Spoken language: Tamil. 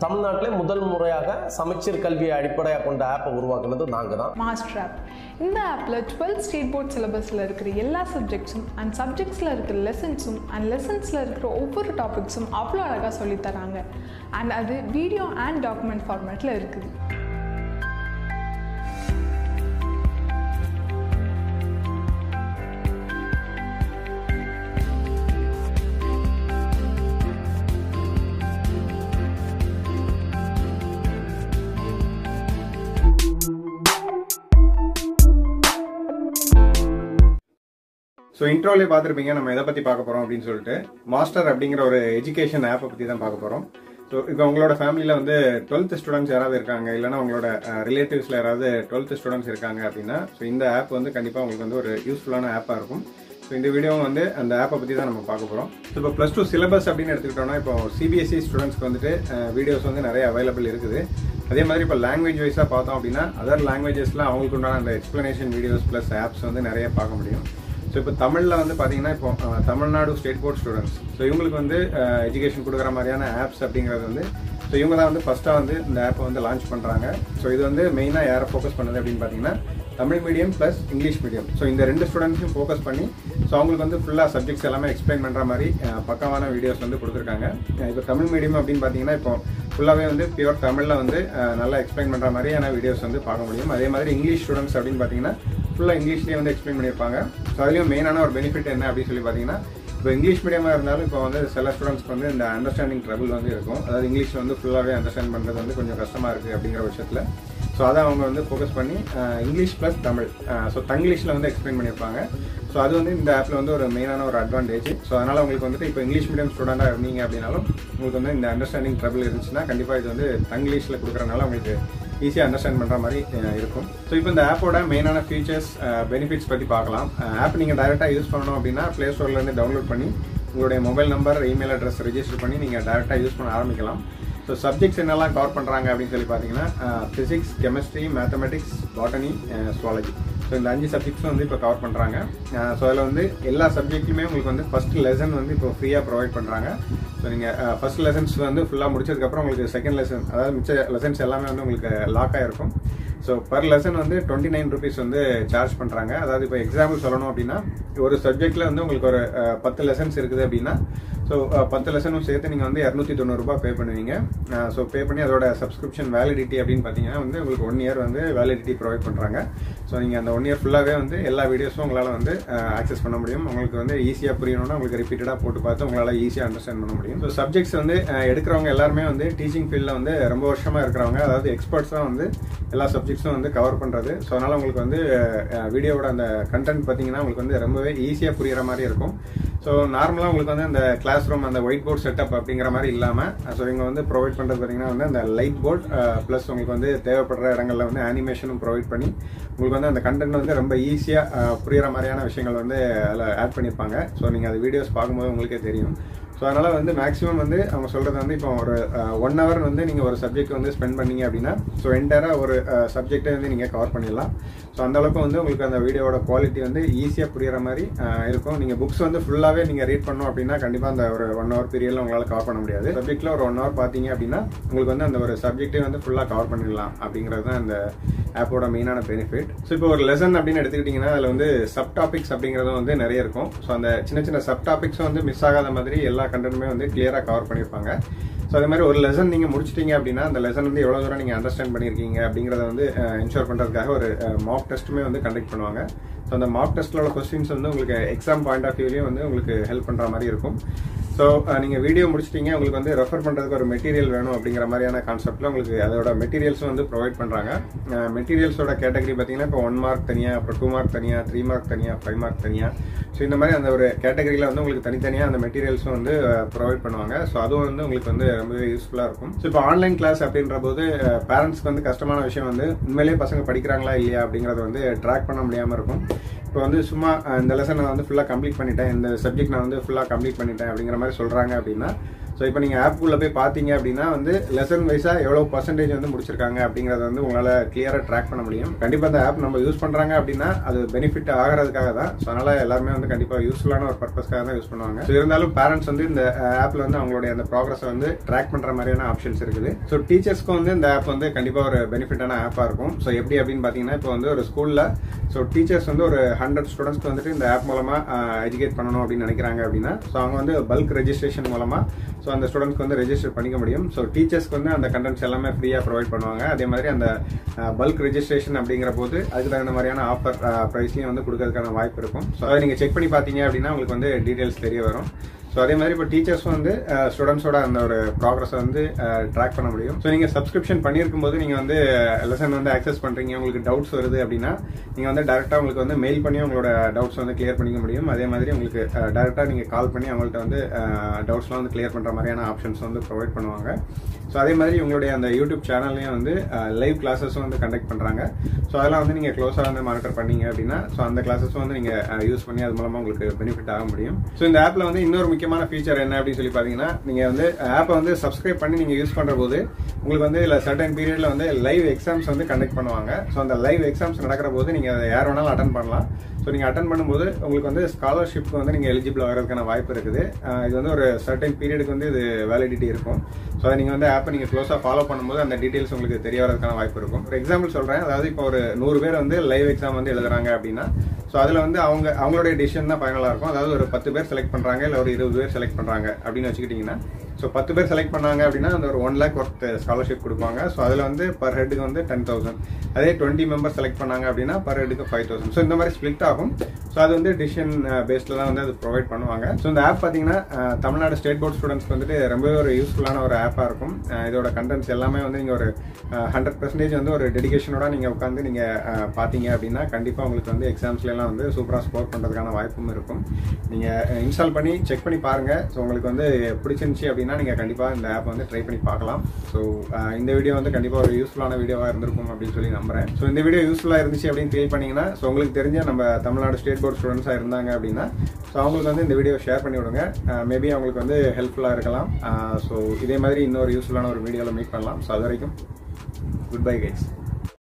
தமிழ்நாட்டிலே முதல் முறையாக சமச்சீர் கல்வியை அடிப்படையாக கொண்ட ஆப்பை உருவாக்குனது நாங்கள் தான் மாஸ்டர் ஆப் இந்த ஆப்பில் டுவெல்த் ஸ்டேட் போர்ட் சிலபஸில் இருக்கிற எல்லா சப்ஜெக்ட்ஸும் அண்ட் சப்ஜெக்ட்ஸில் இருக்கிற லெசன்ஸும் அண்ட் லெசன்ஸில் இருக்கிற ஒவ்வொரு டாபிக்ஸும் அவ்வளோ அழகாக சொல்லித் தராங்க அண்ட் அது வீடியோ அண்ட் டாக்குமெண்ட் ஃபார்மேட்டில் இருக்குது ஸோ இன்ட்ரோலே பார்த்துருப்பீங்க நம்ம எதை பற்றி பார்க்க போகிறோம் அப்படின்னு சொல்லிட்டு மாஸ்டர் அப்படிங்கிற ஒரு எஜுகேஷன் ஆப்பை பற்றி தான் பார்க்க போகிறோம் ஸோ இப்போ உங்களோட ஃபேமிலியில் வந்து டுவெல்த் ஸ்டூடெண்ட்ஸ் யாராவது இருக்காங்க இல்லைனா உங்களோட ரிலேட்டிவ்ஸில் யாராவது டுவெல்த் ஸ்டூடெண்ட்ஸ் இருக்காங்க அப்படின்னா ஸோ இந்த ஆப் வந்து கண்டிப்பாக உங்களுக்கு வந்து ஒரு யூஸ்ஃபுல்லான ஆப்பாக இருக்கும் ஸோ இந்த வீடியோவும் வந்து அந்த ஆப்பை பற்றி தான் நம்ம பார்க்க போகிறோம் ஸோ இப்போ ப்ளஸ் டூ சிலபஸ் அப்படின்னு எடுத்துக்கிட்டோம்னா இப்போ சிபிஎஸ்சி ஸ்டூடெண்ட்ஸ்க்கு வந்துட்டு வீடியோஸ் வந்து நிறைய அவைலபிள் இருக்குது அதே மாதிரி இப்போ லாங்குவேஜ் வைஸாக பார்த்தோம் அப்படின்னா அதர் லாங்குவேஜஸ்லாம் அவங்களுக்கு உண்டான அந்த எக்ஸ்ப்ளனேஷன் வீடியோஸ் ப்ளஸ் ஆப்ஸ் வந்து நிறைய பார்க்க முடியும் ஸோ இப்போ தமிழில் வந்து பார்த்தீங்கன்னா இப்போ அஹ், Tamil Nadu state board students so இவங்களுக்கு வந்து எஜுகேஷன் கொடுக்குற மாதிரியான ஆப்ஸ் அப்படிங்கிறது வந்து ஸோ இவங்க தான் வந்து ஃபஸ்ட்டாக வந்து இந்த ஆப்பை வந்து லான்ச் பண்ணுறாங்க ஸோ இது வந்து மெயினாக யாரை ஃபோக்கஸ் பண்ணுது அப்படின்னு பார்த்தீங்கன்னா Tamil medium plus English medium so இந்த ரெண்டு ஸ்டூடெண்ட்ஸையும் ஃபோக்கஸ் பண்ணி ஸோ அவங்களுக்கு வந்து ஃபுல்லாக சப்ஜெக்ட்ஸ் எல்லாமே எக்ஸ்பிளைன் பண்ணுற மாதிரி அஹ், பக்காவான வீடியோஸ் வந்து கொடுத்துருக்காங்க அஹ், இப்போ தமிழ் மீடியம் அப்படின்னு பார்த்தீங்கன்னா இப்போ ஃபுல்லாகவே வந்து பியூர் தமிழில் வந்து அஹ், நல்லா எக்ஸ்பிளைன் பண்ணுற மாதிரியான வீடியோஸ் வந்து பார்க்க முடியும் அதே மாதிரி இங்கிலீஷ் ஸ்டூடெண்ட்ஸ் அப்படின்னு பார்த்தீங்கன்னா ஃபுல்லாக இங்கிலீஷ்லேயே வந்து எக்ஸ்பிளைன் பண்ணியிருப்பாங்க ஸோ அதுலேயும் மெயினான ஒரு பெனிஃபிட் என்ன அப்படின்னு சொல்லி பார்த்தீங்கன்னா இப்போ இங்கிலீஷ் மீடியமாக இருந்தாலும் இப்போ வந்து சில ஸ்டூடெண்ட்ஸ்க்கு வந்து இந்த அண்டர்ஸ்டாண்டிங் ட்ரபிள் வந்து இருக்கும் அதாவது இங்கிலீஷ் வந்து ஃபுல்லாகவே அண்டர்ஸ்டாண்ட் பண்ணுறது வந்து கொஞ்சம் கஷ்டமாக இருக்குது அப்படிங்கிற பட்சத்தில் ஸோ அதை அவங்க வந்து ஃபோக்கஸ் பண்ணி அஹ், இங்கிலீஷ் ப்ளஸ் தமிழ் ஸோ தங்கிலீஷில் வந்து எக்ஸ்பிளைன் பண்ணியிருப்பாங்க ஸோ அது வந்து இந்த ஆப்பில் வந்து ஒரு மெயினான ஒரு அட்வான்டேஜ் ஸோ அதனால் உங்களுக்கு வந்துட்டு இப்போ இங்கிலீஷ் மீடியம் ஸ்டூடெண்ட்டாக இருந்தீங்க அப்படின்னாலும் உங்களுக்கு வந்து இந்த அண்டர்ஸ்டாண்டிங் ட்ரபிள் இருந்துச்சுன்னா கண்டிப்பாக இது வந்து தங்கிலீஷில் கொடுக்குறனால உங்களுக்கு ஈஸியாக அண்டர்ஸ்டாண்ட் பண்ணுற மாதிரி அஹ், இருக்கும் ஸோ இப்போ இந்த ஆப்போட மெயினான ஃபீச்சர்ஸ் பெனிஃபிட்ஸ் பற்றி பார்க்கலாம் ஆப் நீங்கள் டைரெக்டாக யூஸ் பண்ணணும் அப்படின்னா ப்ளே ஸ்டோர்லேருந்து டவுன்லோட் பண்ணி உங்களுடைய mobile number email address register பண்ணி நீங்கள் டேரெக்டாக யூஸ் பண்ண ஆரம்பிக்கலாம் ஸோ சப்ஜெக்ட்ஸ் என்னெல்லாம் கவர் பண்ணுறாங்க அப்படின்னு சொல்லி பார்த்தீங்கன்னா physics chemistry mathematics botany zoology so இந்த அஞ்சு சப்ஜெக்ட்ஸும் வந்து இப்போ கவர் பண்ணுறாங்க ஸோ அதில் வந்து எல்லா சப்ஜெக்ட்லையுமே உங்களுக்கு வந்து ஃபர்ஸ்ட் லெசன் வந்து இப்போ ஃப்ரீயாக ப்ரொவைட் பண்ணுறாங்க ஸோ நீங்கள் ஃபர்ஸ்ட் லெசன்ஸ் வந்து ஃபுல்லாக முடிச்சதுக்கப்புறம் உங்களுக்கு செகண்ட் லெசன் அதாவது மிச்ச லெசன்ஸ் எல்லாமே வந்து உங்களுக்கு லாக் ஆகிருக்கும் ஸோ பர் லெசன் வந்து டுவெண்ட்டி நைன் ருபீஸ் வந்து சார்ஜ் பண்ணுறாங்க அதாவது இப்போ எக்ஸாம்பிள் சொல்லணும் அப்படின்னா ஒரு சப்ஜெக்ட்டில் வந்து உங்களுக்கு ஒரு அஹ், பத்து லெசன்ஸ் இருக்குது அப்படின்னா ஸோ பத்து லெசனும் சேர்த்து நீங்கள் வந்து இரநூத்தி தொண்ணூறுரூபா பே பண்ணுவீங்க ஸோ பே பண்ணி அதோட சப்ஸ்கிரிப்ஷன் வேலிடிட்டி அப்படின்னு பார்த்தீங்கன்னா வந்து உங்களுக்கு ஒன் இயர் வந்து வேலிடிட்டி ப்ரொவைட் பண்ணுறாங்க ஸோ நீங்கள் அந்த ஒன் இயர் ஃபுல்லாகவே வந்து எல்லா வீடியோஸும் உங்களால் வந்து ஆக்சஸ் பண்ண முடியும் உங்களுக்கு வந்து ஈஸியாக புரியணும்னா உங்களுக்கு ரிப்பீட்டடாக போட்டு பார்த்து உங்களால் ஈஸியாக அண்டர்ஸ்டாண்ட் பண்ண முடியும் ஸோ சப்ஜெக்ட்ஸ் வந்து அஹ், எடுக்கிறவங்க எல்லாருமே வந்து டீச்சிங் ஃபீல்டில் வந்து ரொம்ப வருஷமாக இருக்கிறவங்க அதாவது எக்ஸ்பர்ட்ஸ் தான் வந்து எல்லா சப்ஜெக்ட்ஸும் வந்து கவர் பண்ணுறது ஸோ அதனால் உங்களுக்கு வந்து வீடியோவோட அந்த கண்டென்ட் பார்த்தீங்கன்னா உங்களுக்கு வந்து ரொம்பவே ஈஸியாக புரியுற மாதிரி இருக்கும் ஸோ நார்மலாக உங்களுக்கு வந்து அந்த கிளாஸ் ரூம் அந்த ஒயிட் போர்ட் செட்டப் அப்படிங்கிற மாதிரி இல்லாமல் ஸோ இவங்க வந்து ப்ரொவைட் பண்ணுறது பார்த்தீங்கன்னா வந்து அந்த லைட் போர்ட் ப்ளஸ் உங்களுக்கு வந்து தேவைப்படுற இடங்களில் வந்து அனிமேஷனும் ப்ரொவைட் பண்ணி உங்களுக்கு வந்து அந்த கண்டென்ட் வந்து ரொம்ப ஈஸியாக புரியுற மாதிரியான விஷயங்கள் வந்து அதில் ஆட் பண்ணியிருப்பாங்க ஸோ நீங்கள் அது வீடியோஸ் பார்க்கும்போது உங்களுக்கே தெரியும் ஸோ அதனால் வந்து மேக்ஸிமம் வந்து அவங்க சொல்கிறது வந்து இப்போ ஒரு ஒன் ஹவர் வந்து நீங்கள் ஒரு சப்ஜெக்ட் வந்து ஸ்பெண்ட் பண்ணீங்க அப்படின்னா ஸோ என்டையராக ஒரு சப்ஜெக்டை வந்து நீங்கள் கவர் பண்ணிடலாம் ஸோ அந்த அளவுக்கு வந்து உங்களுக்கு அந்த வீடியோட குவாலிட்டி வந்து ஈஸியாக புரியுற மாதிரி அஹ், இருக்கும் நீங்கள் புக்ஸ் வந்து ஃபுல்லாகவே நீங்கள் ரீட் பண்ணோம் அப்படின்னா கண்டிப்பாக அந்த ஒரு ஒன் ஹவர் பீரியடில் உங்களால் கவர் பண்ண முடியாது சப்ஜெக்ட்டில் ஒரு ஒன் ஹவர் பார்த்தீங்க அப்படின்னா உங்களுக்கு வந்து அந்த ஒரு சப்ஜெக்டே வந்து ஃபுல்லாக கவர் பண்ணிடலாம் அப்படிங்கிறது தான் இந்த ஆப்போட மெயினான பெனிஃபிட் ஸோ இப்போ ஒரு லெசன் அப்படின்னு எடுத்துக்கிட்டிங்கன்னா அதில் வந்து சப் டாபிக்ஸ் அப்படிங்கிறதும் வந்து நிறைய இருக்கும் ஸோ அந்த சின்ன சின்ன சப் டாபிக்ஸும் வந்து மிஸ் ஆகாத மாதிரி எல்லா கண்டென்ட்டுமே வந்து கிளியராக கவர் பண்ணியிருப்பாங்க ஸோ அதே மாதிரி ஒரு லெசன் நீங்கள் முடிச்சிட்டீங்க அப்படின்னா அந்த லெசன் வந்து எவ்வளோ தூரம் நீங்கள் அண்டர்ஸ்டாண்ட் பண்ணியிருக்கீங்க அப்படிங்கிறத வந்து என்ஷோர் பண்ணுறதுக்காக ஒரு மாக் டெஸ்ட்டுமே வந்து கண்டக்ட் பண்ணுவாங்க ஸோ அந்த மாக் டெஸ்ட்டில் உள்ள கொஸ்டின்ஸ் வந்து உங்களுக்கு எக்ஸாம் பாயிண்ட் ஆஃப் வியூலேயும் வந்து உங்களுக்கு ஹெல்ப் பண்ணுற மாதிரி இருக்கும் ஸோ நீங்கள் வீடியோ முடிச்சிட்டீங்க உங்களுக்கு வந்து ரெஃபர் பண்ணுறதுக்கு ஒரு மெட்டீரியல் வேணும் அப்படிங்கிற மாதிரியான கான்செப்ட்டில் உங்களுக்கு அதோட மெட்டீரியல்ஸும் வந்து ப்ரொவைட் பண்ணுறாங்க மெட்டீரியல்ஸோட கேட்டகரி பார்த்தீங்கன்னா இப்போ ஒன் மார்க் தனியாக அப்புறம் டூ மார்க் தனியாக த்ரீ மார்க் தனியாக ஃபைவ் மார்க் தனியாக ஸோ இந்த மாதிரி அந்த ஒரு கேட்டகரியில் வந்து உங்களுக்கு தனித்தனியாக அந்த மெட்டீரியல்ஸும் வந்து ப்ரொவைட் பண்ணுவாங்க ஸோ அதுவும் வந்து உங்களுக்கு வந்து ரொம்பவே யூஸ்ஃபுல்லாக இருக்கும் ஸோ இப்போ ஆன்லைன் கிளாஸ் அப்படின்ற போது பேரண்ட்ஸ்க்கு வந்து கஷ்டமான விஷயம் வந்து உண்மையிலேயே பசங்க படிக்கிறாங்களா இல்லையா அப்படிங்கிறத வந்து ட்ராக் பண்ண முடியாமல் இருக்கும் இப்போ வந்து சும்மா அஹ், இந்த லெசன் நான் வந்து ஃபுல்லாக கம்ப்ளீட் பண்ணிட்டேன் இந்த சப்ஜெக்ட் நான் வந்து ஃபுல்லாக கம்ப்ளீட் பண்ணிட்டேன் அப்படிங்கிற மாதிரி சொல்கிறாங்க அப்படின்னா ஸோ இப்போ நீங்கள் ஆப்புக்குள்ளே போய் பார்த்தீங்க அப்படின்னா வந்து லெசன் வைஸாக எவ்வளோ பர்சன்டேஜ் வந்து முடிச்சிருக்காங்க அப்படிங்கிறத வந்து உங்களால் கிளியராக ட்ராக் பண்ண முடியும் கண்டிப்பாக அந்த ஆப் நம்ம யூஸ் பண்ணுறாங்க அப்படின்னா அது பெனிஃபிட் ஆகிறதுக்காக தான் ஸோ அதனால் எல்லாருமே வந்து கண்டிப்பாக யூஸ்ஃபுல்லான ஒரு பர்பஸ்க்காக தான் யூஸ் பண்ணுவாங்க ஸோ இருந்தாலும் பேரண்ட்ஸ் வந்து இந்த ஆப்பில் வந்து அவங்களுடைய அந்த ப்ராக்ரஸை வந்து ட்ராக் பண்ணுற மாதிரியான ஆப்ஷன்ஸ் இருக்குது ஸோ டீச்சர்ஸ்க்கும் வந்து இந்த ஆப் வந்து கண்டிப்பாக ஒரு பெனிஃபிட்டான ஆப்பாக இருக்கும் ஸோ எப்படி அப்படின்னு பார்த்தீங்கன்னா இப்போ வந்து ஒரு ஸ்கூலில் ஸோ டீச்சர்ஸ் வந்து ஒரு ஹண்ட்ரட் ஸ்டூடெண்ட்ஸ்க்கு வந்துட்டு இந்த ஆப் மூலமாக எஜுகேட் பண்ணணும் அப்படின்னு நினைக்கிறாங்க அப்படின்னா ஸோ அவங்க வந்து பல்க் ரெஜிஸ்ட்ரேஷன் மூலமாக ஸோ அந்த ஸ்டூடெண்ட்ஸ்க்கு வந்து ரெஜிஸ்டர் பண்ணிக்க முடியும் ஸோ டீச்சர்ஸ்க்கு வந்து அந்த கண்டென்ட்ஸ் எல்லாமே ஃப்ரீயாக ப்ரொவைட் பண்ணுவாங்க அதே மாதிரி அந்த பல்க் ரெஜிஸ்ட்ரேஷன் அப்படிங்கிற போது அதுக்கு தகுந்த மாதிரியான ஆஃபர் ப்ரைஸ்லையும் வந்து கொடுக்கறதுக்கான வாய்ப்பு இருக்கும் ஸோ அதை நீங்கள் செக் பண்ணி பார்த்தீங்க அப்படின்னா உங்களுக்கு வந்து டீட்டெயில்ஸ் தெரிய வரும் ஸோ அதே மாதிரி இப்போ டீச்சர்ஸும் வந்து ஸ்டூடெண்ட்ஸோட அந்த ஒரு ப்ராக்ரஸை வந்து ட்ராக் பண்ண முடியும் ஸோ நீங்கள் சப்ஸ்கிரிப்ஷன் பண்ணியிருக்கும் போது நீங்கள் வந்து லெசன் வந்து ஆக்சஸ் பண்ணுறீங்க உங்களுக்கு டவுட்ஸ் வருது அப்படின்னா நீங்கள் வந்து டேரெக்டாக உங்களுக்கு வந்து மெயில் பண்ணி உங்களோட டவுட்ஸ் வந்து கிளியர் பண்ணிக்க முடியும் அதே மாதிரி உங்களுக்கு டேரெக்டாக நீங்கள் கால் பண்ணி அவங்கள்ட்ட வந்து டவுட்ஸ்லாம் வந்து கிளியர் பண்ணுற மாதிரியான ஆப்ஷன்ஸ் வந்து ப்ரொவைட் பண்ணுவாங்க ஸோ அதே மாதிரி உங்களுடைய அந்த யூடியூப் சேனல்லையும் வந்து லைவ் கிளாஸஸும் வந்து கண்டக்ட் பண்ணுறாங்க ஸோ அதெல்லாம் வந்து நீங்கள் க்ளோஸாக வந்து மானிட்டர் பண்ணீங்க அப்படின்னா ஸோ அந்த கிளாஸஸும் வந்து நீங்கள் யூஸ் பண்ணி அது மூலமாக உங்களுக்கு பெனிஃபிட் ஆக முடியும் ஸோ இந்த ஆப்பில் வந்து இன்னொரு முக்கியமான ஃபீச்சர் என்ன அப்படின்னு சொல்லி பார்த்தீங்கன்னா நீங்கள் வந்து ஆப்பை வந்து சப்ஸ்கிரைப் பண்ணி நீங்கள் யூஸ் பண்ணுற போது உங்களுக்கு வந்து இல்லை சர்டன் பீரியடில் வந்து லைவ் எக்ஸாம்ஸ் வந்து கண்டக்ட் பண்ணுவாங்க ஸோ அந்த லைவ் எக்ஸாம்ஸ் நடக்கிற போது நீங்கள் அதை யார் வேணாலும் அட்டன் பண்ணலாம் ஸோ நீங்கள் அட்டன் பண்ணும்போது உங்களுக்கு வந்து ஸ்காலர்ஷிப்க்கு வந்து நீங்கள் எலிஜிபிள் ஆகிறதுக்கான வாய்ப்பு இருக்குது இது வந்து ஒரு சர்டன் பீரியடுக்கு வந்து இது வேலிடிட்டி இருக்கும் ஸோ அதை நீங்கள் வந்து ஆப்பை நீங்கள் க்ளோஸாக ஃபாலோ பண்ணும்போது அந்த டீட்டெயில்ஸ் உங்களுக்கு தெரிய வரதுக்கான வாய்ப்பு இருக்கும் ஒரு எக்ஸாம்பிள் சொல்கிறேன் அதாவது இப்போ ஒரு நூறு பேர் வந்து லைவ் எக்ஸாம் வந்து எழுதுறாங்க அப்படின்னா ஸோ அதில் வந்து அவங்க அவங்களுடைய டிசிஷன் தான் ஃபைனலாக இருக்கும் அதாவது ஒரு பத்து பேர் செலக்ட் பண்ணுறாங்க இல்லை ஒரு இருபது பேர் செலக்ட் பண்ணுறாங்க அப்படின்னு வச்சுக்கிட்டிங்கன்னா ஸோ பத்து பேர் செலக்ட் பண்ணாங்க அப்படின்னா அந்த ஒரு ஒன் லேக் ஒர்த் ஸ்காலர்ஷிப் கொடுப்பாங்க ஸோ அதில் வந்து பர் ஹெட்டுக்கு வந்து டென் தௌசண்ட் அதே டுவெண்ட்டி மெம்பர்ஸ் செலக்ட் பண்ணாங்க அப்படின்னா பர் ஹெட்டுக்கு ஃபைவ் தௌசண்ட் ஸோ இந்த மாதிரி ஸ்ப்ளிட் ஆகும் ஸோ அது வந்து டிசிஷன் பேஸ்டில் தான் வந்து அது ப்ரொவைட் பண்ணுவாங்க ஸோ இந்த ஆப் பார்த்தீங்கன்னா தமிழ்நாடு ஸ்டேட் போர்ட் ஸ்டூடெண்ட்ஸ்க்கு வந்துட்டு ரொம்பவே ஒரு யூஸ்ஃபுல்லான ஒரு ஆப்பாக இருக்கும் இதோட கண்டென்ட்ஸ் எல்லாமே வந்து நீங்கள் ஒரு ஹண்ட்ரட் பர்சன்டேஜ் வந்து ஒரு டெடிகேஷனோட நீங்கள் உட்காந்து நீங்கள் பார்த்தீங்க அப்படின்னா கண்டிப்பாக உங்களுக்கு வந்து எக்ஸாம்ஸ்லாம் வந்து சூப்பராக ஸ்கோர் பண்ணுறதுக்கான வாய்ப்பும் இருக்கும் நீங்கள் இன்ஸ்டால் பண்ணி செக் பண்ணி பாருங்கள் ஸோ உங்களுக்கு வந்து பிடிச்சிருந்துச்சி அப்படின்னா நீங்கள் கண்டிப்பாக இந்த ஆப் வந்து ட்ரை பண்ணி பார்க்கலாம் ஸோ இந்த வீடியோ வந்து கண்டிப்பாக ஒரு யூஸ்ஃபுல்லான வீடியோவாக இருந்திருக்கும் அப்படின்னு சொல்லி நம்புறேன் ஸோ இந்த வீடியோ யூஸ்ஃபுல்லாக இருந்துச்சு அப்படின்னு ஃபீல் பண்ணீங்கன்னா ஸோ உங்களுக்கு தெரிஞ்ச நம்ம தமிழ்நாடு ஸ்டேட் போர்ட் ஸ்டூடெண்ட்ஸாக இருந்தாங்க அப்படின்னா ஸோ அவங்களுக்கு வந்து இந்த வீடியோ ஷேர் பண்ணி விடுங்க மேபி அவங்களுக்கு வந்து ஹெல்ப்ஃபுல்லாக இருக்கலாம் ஸோ இதே மாதிரி இன்னொரு யூஸ்ஃபுல்லான ஒரு வீடியோவில் மீட் பண்ணலாம் ஸோ அது வரைக்கும் குட் பை கைஸ்